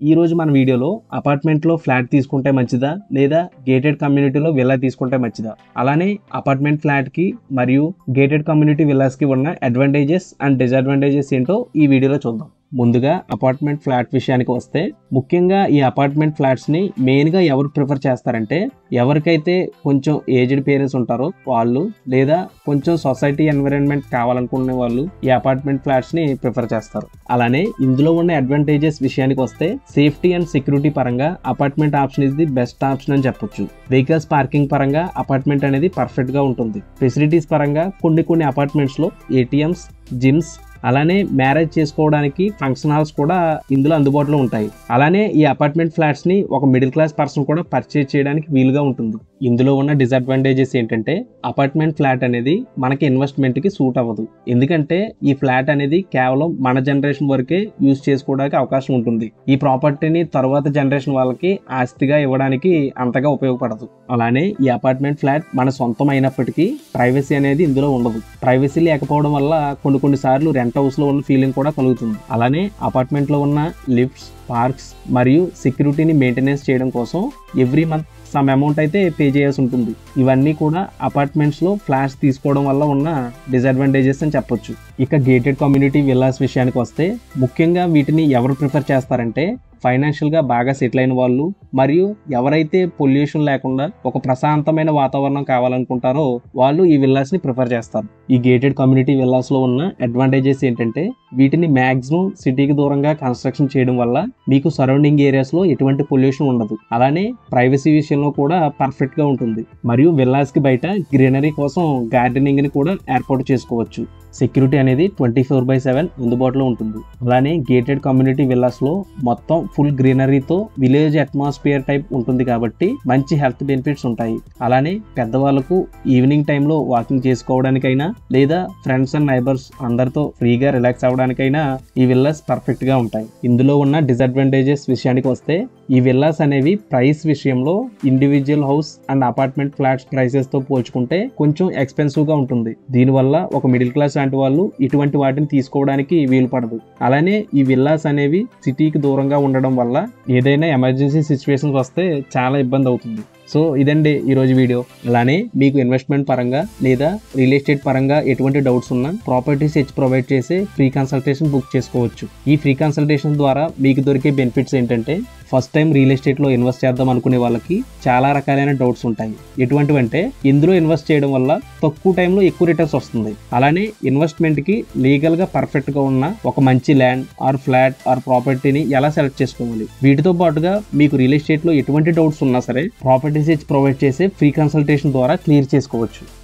ఈ రోజు మన వీడియోలో అపార్ట్మెంట్లో ఫ్లాట్ తీసుకుంటే మంచిదా లేదా గేటెడ్ కమ్యూనిటీలో విల్లా తీసుకుంటే మంచిదా అలానే అపార్ట్మెంట్ ఫ్లాట్కి మరియు గేటెడ్ కమ్యూనిటీ విల్లాస్కి ఉన్న అడ్వాంటేజెస్ అండ్ డిసడ్వాంటేజెస్ ఏంటో ఈ వీడియోలో చూద్దాం ముందుగా అపార్ట్మెంట్ ఫ్లాట్ విషయానికి వస్తే ముఖ్యంగా ఈ అపార్ట్మెంట్ ఫ్లాట్స్ని మెయిన్గా ఎవరు ప్రిఫర్ చేస్తారంటే ఎవరికైతే కొంచెం ఏజ్డ్ పేరెంట్స్ ఉంటారో వాళ్ళు లేదా కొంచెం సొసైటీ ఎన్విరాన్మెంట్ కావాలనుకునే వాళ్ళు ఈ అపార్ట్మెంట్ ఫ్లాట్స్ని ప్రిఫర్ చేస్తారు అలానే ఇందులో ఉన్న అడ్వాంటేజెస్ విషయానికి వస్తే సేఫ్టీ అండ్ సెక్యూరిటీ పరంగా apartment option is the best option అని చెప్పొచ్చు వెహికల్స్ పార్కింగ్ పరంగా అపార్ట్మెంట్ అనేది పర్ఫెక్ట్గా ఉంటుంది ఫెసిలిటీస్ పరంగా కొన్ని కొన్ని అపార్ట్మెంట్స్లో ఏటీఎంస్ జిమ్స్ అలానే మ్యారేజ్ చేసుకోవడానికి ఫంక్షన్ హాల్స్ కూడా ఇందులో అందుబాటులో ఉంటాయి అలానే ఈ అపార్ట్మెంట్ ఫ్లాట్స్ ని ఒక మిడిల్ క్లాస్ పర్సన్ కూడా పర్చేజ్ చేయడానికి వీలుగా ఉంటుంది ఇందులో ఉన్న డిసడ్వాంటేజెస్ ఏంటంటే అపార్ట్మెంట్ ఫ్లాట్ అనేది మనకి ఇన్వెస్ట్మెంట్ కి సూట్ అవ్వదు ఎందుకంటే ఈ ఫ్లాట్ అనేది కేవలం మన జనరేషన్ వరకే యూజ్ చేసుకోవడానికి అవకాశం ఉంటుంది ఈ ప్రాపర్టీని తర్వాత జనరేషన్ వాళ్ళకి ఆస్తిగా ఇవ్వడానికి అంతగా ఉపయోగపడదు అలానే ఈ అపార్ట్మెంట్ ఫ్లాట్ మన సొంతం అయినప్పటికీ ప్రైవసీ అనేది ఇందులో ఉండదు ప్రైవసీ లేకపోవడం వల్ల కొన్ని కొన్ని సార్లు రెంట్ హౌస్ లో ఉన్న ఫీలింగ్ కూడా కలుగుతుంది అలానే అపార్ట్మెంట్ లో ఉన్న లిఫ్ట్స్ పార్క్స్ మరియు సెక్యూరిటీని మెయింటెనెన్స్ చేయడం కోసం ఎవ్రీ మంత్ సమ్ అమౌంట్ అయితే పే చేయాల్సి ఉంటుంది ఇవన్నీ కూడా అపార్ట్మెంట్స్ లో ఫ్లాట్స్ తీసుకోవడం వల్ల ఉన్న డిసడ్వాంటేజెస్ అని చెప్పొచ్చు ఇక గేటెడ్ కమ్యూనిటీ విల్లాస్ విషయానికి వస్తే ముఖ్యంగా వీటిని ఎవరు ప్రిఫర్ చేస్తారంటే ఫైనాన్షియల్గా బాగా సెటిల్ అయిన వాళ్ళు మరియు ఎవరైతే పొల్యూషన్ లేకుండా ఒక ప్రశాంతమైన వాతావరణం కావాలనుకుంటారో వాళ్ళు ఈ విల్లాస్ని ప్రిఫర్ చేస్తారు ఈ గేటెడ్ కమ్యూనిటీ విల్లాస్లో ఉన్న అడ్వాంటేజెస్ ఏంటంటే వీటిని మ్యాక్సిమం సిటీకి దూరంగా కన్స్ట్రక్షన్ చేయడం వల్ల మీకు సరౌండింగ్ ఏరియాస్లో ఎటువంటి పొల్యూషన్ ఉండదు అలానే ప్రైవసీ విషయంలో కూడా పర్ఫెక్ట్గా ఉంటుంది మరియు విల్లాస్కి బయట గ్రీనరీ కోసం గార్డెనింగ్ని కూడా ఏర్పాటు చేసుకోవచ్చు సెక్యూరిటీ అనేది ట్వంటీ ఫోర్ బై సెవెన్ అందుబాటులో ఉంటుంది అలానే గేటెడ్ కమ్యూనిటీ విల్లాస్లో మొత్తం ఫుల్ గ్రీనరీతో విలేజ్ అట్మాస్ఫియర్ టైప్ ఉంటుంది కాబట్టి మంచి హెల్త్ బెనిఫిట్స్ ఉంటాయి అలానే పెద్దవాళ్ళకు ఈవినింగ్ టైంలో వాకింగ్ చేసుకోవడానికైనా లేదా ఫ్రెండ్స్ అండ్ నైబర్స్ అందరితో ఫ్రీగా రిలాక్స్ అవ్వడానికైనా ఈ విల్లాస్ పర్ఫెక్ట్గా ఉంటాయి ఇందులో ఉన్న డిసడ్వాంటేజెస్ విషయానికి వస్తే ఈ విల్లాస్ అనేవి ప్రైస్ విషయంలో individual house and apartment flats prices తో పోల్చుకుంటే కొంచెం ఎక్స్పెన్సివ్ గా ఉంటుంది దీనివల్ల ఒక మిడిల్ క్లాస్ లాంటి వాళ్ళు ఇటువంటి వాటిని తీసుకోవడానికి వీలు పడదు అలానే ఈ విల్లాస్ అనేవి సిటీకి దూరంగా ఉండడం వల్ల ఏదైనా ఎమర్జెన్సీ సిచ్యువేషన్స్ వస్తే చాలా ఇబ్బంది అవుతుంది సో ఇదండి ఈరోజు వీడియో అలానే మీకు ఇన్వెస్ట్మెంట్ పరంగా లేదా రియల్ ఎస్టేట్ పరంగా ఎటువంటి డౌట్స్ ఉన్నా ప్రాపర్టీస్ హెచ్ ప్రొవైడ్ చేసే ఫ్రీ కన్సల్టేషన్ బుక్ చేసుకోవచ్చు ఈ ఫ్రీ కన్సల్టేషన్ ద్వారా మీకు దొరికే బెనిఫిట్స్ ఏంటంటే ఫస్ట్ టైం రియల్ ఎస్టేట్లో ఇన్వెస్ట్ చేద్దాం అనుకునే వాళ్ళకి చాలా రకాలైన డౌట్స్ ఉంటాయి ఎటువంటివంటే ఇందులో ఇన్వెస్ట్ చేయడం వల్ల తక్కువ టైంలో ఎక్కువ రిటర్న్స్ వస్తుంది అలానే ఇన్వెస్ట్మెంట్కి లీగల్గా పర్ఫెక్ట్గా ఉన్న ఒక మంచి ల్యాండ్ ఆర్ ఫ్లాట్ ఆర్ ప్రాపర్టీని ఎలా సెలెక్ట్ చేసుకోవాలి వీటితో పాటుగా మీకు రియల్ ఎస్టేట్లో ఎటువంటి డౌట్స్ ఉన్నా సరే ప్రాపర్టీస్ ప్రొవైడ్ చేసే ఫ్రీ కన్సల్టేషన్ ద్వారా క్లియర్ చేసుకోవచ్చు